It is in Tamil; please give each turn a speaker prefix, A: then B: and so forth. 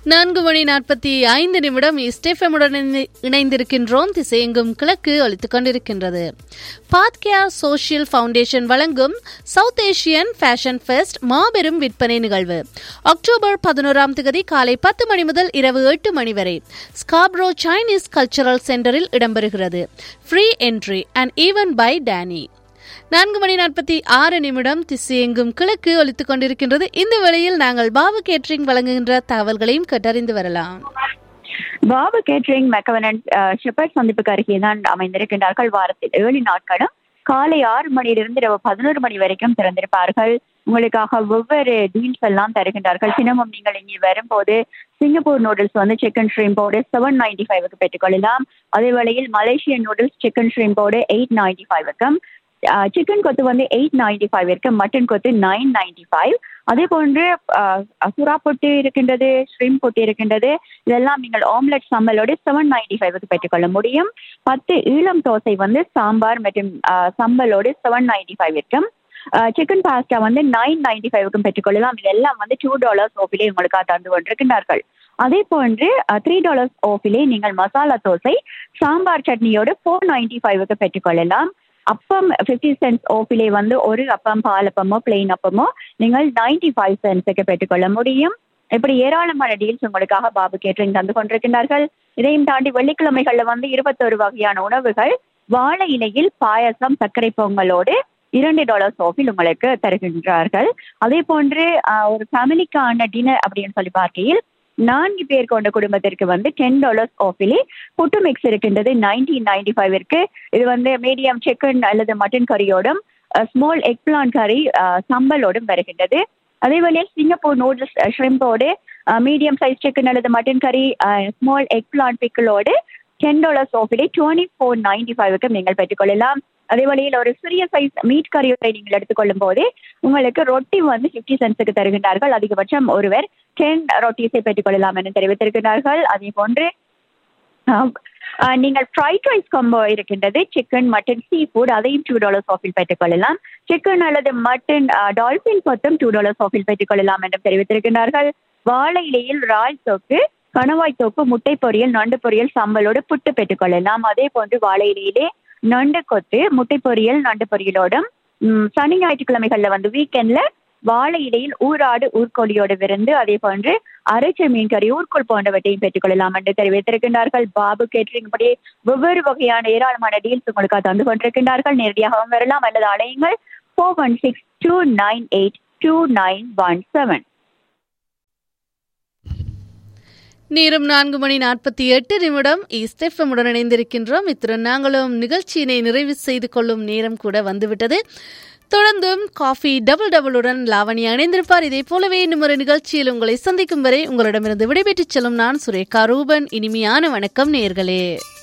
A: நான்கு மணி நாற்பத்தி ஐந்து நிமிடம் ஸ்டெஃபமுடன் இணைந்திருக்கின்றோம் திசையெங்கும் கிழக்கு ஒலித்துக் கொண்டிருக்கின்றது பாத்கேர் சோஷியல் ஃபவுண்டேஷன் வழங்கும் சவுத் ஏசியன் ஃபேஷன் ஃபெஸ்ட் மாபெரும் விற்பனை நிகழ்வு அக்டோபர் பதினோராம் தேதி காலை பத்து மணி முதல் இரவு எட்டு மணி வரை ஸ்காப்ரோ சைனீஸ் கல்ச்சரல் சென்டரில் இடம்பெறுகிறது free entry and even by Danny நான்கு மணி நாற்பத்தி ஆறு நிமிடம் திசையெங்கும் கிழக்கு ஒலித்துக் கொண்டிருக்கின்றது இந்த வேளையில் நாங்கள் பாபு கேட்ரிங் வழங்குகின்ற தகவல்களையும் கேட்டறிந்து வரலாம்
B: பாபு கேட்டரிங் மெக்கவனன் ஷெப்பர்ட் சந்திப்புக்கு அருகே தான் அமைந்திருக்கின்றார்கள் வாரத்தில் ஏழு நாட்களும் காலை ஆறு மணியிலிருந்து இரவு பதினோரு மணி வரைக்கும் திறந்திருப்பார்கள் உங்களுக்காக ஒவ்வொரு டீல்ஸ் எல்லாம் தருகின்றார்கள் தினமும் நீங்கள் இங்கே வரும்போது சிங்கப்பூர் நூடுல்ஸ் வந்து சிக்கன் ஷ்ரீம்போடு செவன் நைன்டி ஃபைவ்க்கு பெற்றுக்கொள்ளலாம் அதே வேளையில் மலேசியன் நூடுல்ஸ் சிக்கன் ஷ்ரீம்போடு எயிட் நைன்டி ஃபைவ்க்கும் சிக்கன் கொத்து வந்து எயிட் நைன்டி ஃபைவ் இருக்கு mutton kothu nine ninety five அதே போன்று சுறா பொட்டு இருக்கின்றது ஸ்ரீம் பொட்டு இருக்கின்றது இதெல்லாம் நீங்கள் ஆம்லெட் சம்பலோடு செவன் நைன்டி ஃபைவ்க்கு பெற்றுக்கொள்ள முடியும் பத்து ஈழம் தோசை வந்து சாம்பார் மற்றும் சம்பலோடு செவன் நைன்டி ஃபைவ் இருக்கும் சிக்கன் பாஸ்டா வந்து நைன் நைன்டி ஃபைவ்க்கும் பெற்றுக்கொள்ளலாம் இதெல்லாம் வந்து டூ டாலர்ஸ் ஓஃபிலே உங்களுக்காக தந்து கொண்டிருக்கின்றார்கள் அதே போன்று த்ரீ டாலர்ஸ் ஓஃபிலே நீங்கள் மசாலா தோசை சாம்பார் சட்னியோடு ஃபோர் நைன்டி ஃபைவ்க்கு பெற்றுக்கொள்ளலாம் அப்பம் ஃபிஃப்டி சென்ட்ஸ் ஓஃபிலே வந்து ஒரு அப்பம் பால் அப்பமோ பிளெயின் அப்பமோ நீங்கள் நைன்டி ஃபைவ் சென்ட்ஸுக்கு பெற்றுக்கொள்ள முடியும் இப்படி ஏராளமான டீல்ஸ் உங்களுக்காக பாபு கேட்டரிங் தந்து கொண்டிருக்கின்றார்கள் இதையும் தாண்டி வெள்ளிக்கிழமைகள்ல வந்து இருபத்தொரு வகையான உணவுகள் வாழை இலையில் பாயசம் சர்க்கரை பொங்கலோடு இரண்டு டாலர்ஸ் ஆஃபில் உங்களுக்கு தருகின்றார்கள் அதே போன்று ஒரு ஃபேமிலிக்கான டின்னர் அப்படின்னு சொல்லி பார்க்கையில் நான்கு பேர் கொண்ட குடும்பத்திற்கு வந்து டென் டாலர்ஸ் ஆஃபிலே புட்டு மிக்ஸ் இருக்கின்றது நைன்டீன் நைன்டி ஃபைவ் இருக்கு இது வந்து மீடியம் சிக்கன் அல்லது மட்டன் கறியோடும் ஸ்மால் எக் பிளான் கறி சம்பலோடும் வருகின்றது அதே வேளையில் சிங்கப்பூர் நூடுல்ஸ் ஷ்ரிம்போடு மீடியம் சைஸ் சிக்கன் அல்லது மட்டன் கறி ஸ்மால் எக் பிளான் பிக்கிளோடு டென் டாலர்ஸ் ஆஃபிலே டுவெண்ட்டி ஃபோர் நைன்டி ஃபைவ்க்கு நீங்கள் பெற்றுக்கொள்ளலாம் அதே வழியில் ஒரு சிறிய சைஸ் மீட் கறியோரை நீங்கள் எடுத்துக்கொள்ளும் போது உங்களுக்கு ரொட்டி வந்து ஃபிஃப்டி சென்ட்ஸுக்கு தருகின்றார்கள் அதிகபட்சம் ஒருவர் டென் ரொட்டீஸை பெற்றுக்கொள்ளலாம் என தெரிவித்திருக்கிறார்கள் அதே போன்று நீங்கள் ஃப்ரைட் ரைஸ் காம்போ இருக்கின்றது சிக்கன் மட்டன் சீ ஃபுட் அதையும் டூ டாலர்ஸ் ஆஃபில் பெற்றுக்கொள்ளலாம் சிக்கன் அல்லது மட்டன் டால்பின் கொத்தம் டூ டாலர்ஸ் ஆஃபில் பெற்றுக்கொள்ளலாம் என்று தெரிவித்திருக்கிறார்கள் வாழை இலையில் ரால் தொக்கு கணவாய் தொக்கு முட்டை பொரியல் நண்டு பொரியல் சம்பலோடு புட்டு பெற்றுக்கொள்ளலாம் அதே போன்று வாழை இலையிலே நண்டு கொத்து முட்டை பொரியல் நண்டு பொரியலோடும் சனி ஞாயிற்றுக்கிழமைகள்ல வந்து வீக்கெண்ட்ல வாழை இலையில் ஊராடு ஊர்கோழியோடு விருந்து அதே போன்று அரைச்ச மீன் கறி ஊர்கோள் போன்றவற்றையும் பெற்றுக்கொள்ளலாம் என்று தெரிவித்திருக்கின்றார்கள் பாபு கேட்டரிங் படி ஒவ்வொரு வகையான ஏராளமான டீல்ஸ் உங்களுக்கு தந்து கொண்டிருக்கின்றார்கள் நேரடியாகவும் வரலாம் அல்லது அலையுங்கள் four one six two nine eight two nine one seven
A: நேரம் நான்கு மணி நாற்பத்தி எட்டு நிமிடம் இஸ்டெஃபமுடன் இணைந்திருக்கின்றோம் இத்துடன் நாங்களும் நிகழ்ச்சியினை நிறைவு செய்து கொள்ளும் நேரம் கூட வந்துவிட்டது தொடர்ந்தும் காஃபி டபுள் டபுளுடன் லாவணி இணைந்திருப்பார் இதே போலவே இன்னும் ஒரு நிகழ்ச்சியில் உங்களை சந்திக்கும் வரை உங்களிடமிருந்து விடைபெற்றுச் செல்லும் நான் சுரேகா ரூபன் இனிமையான வணக்கம் நேர்களே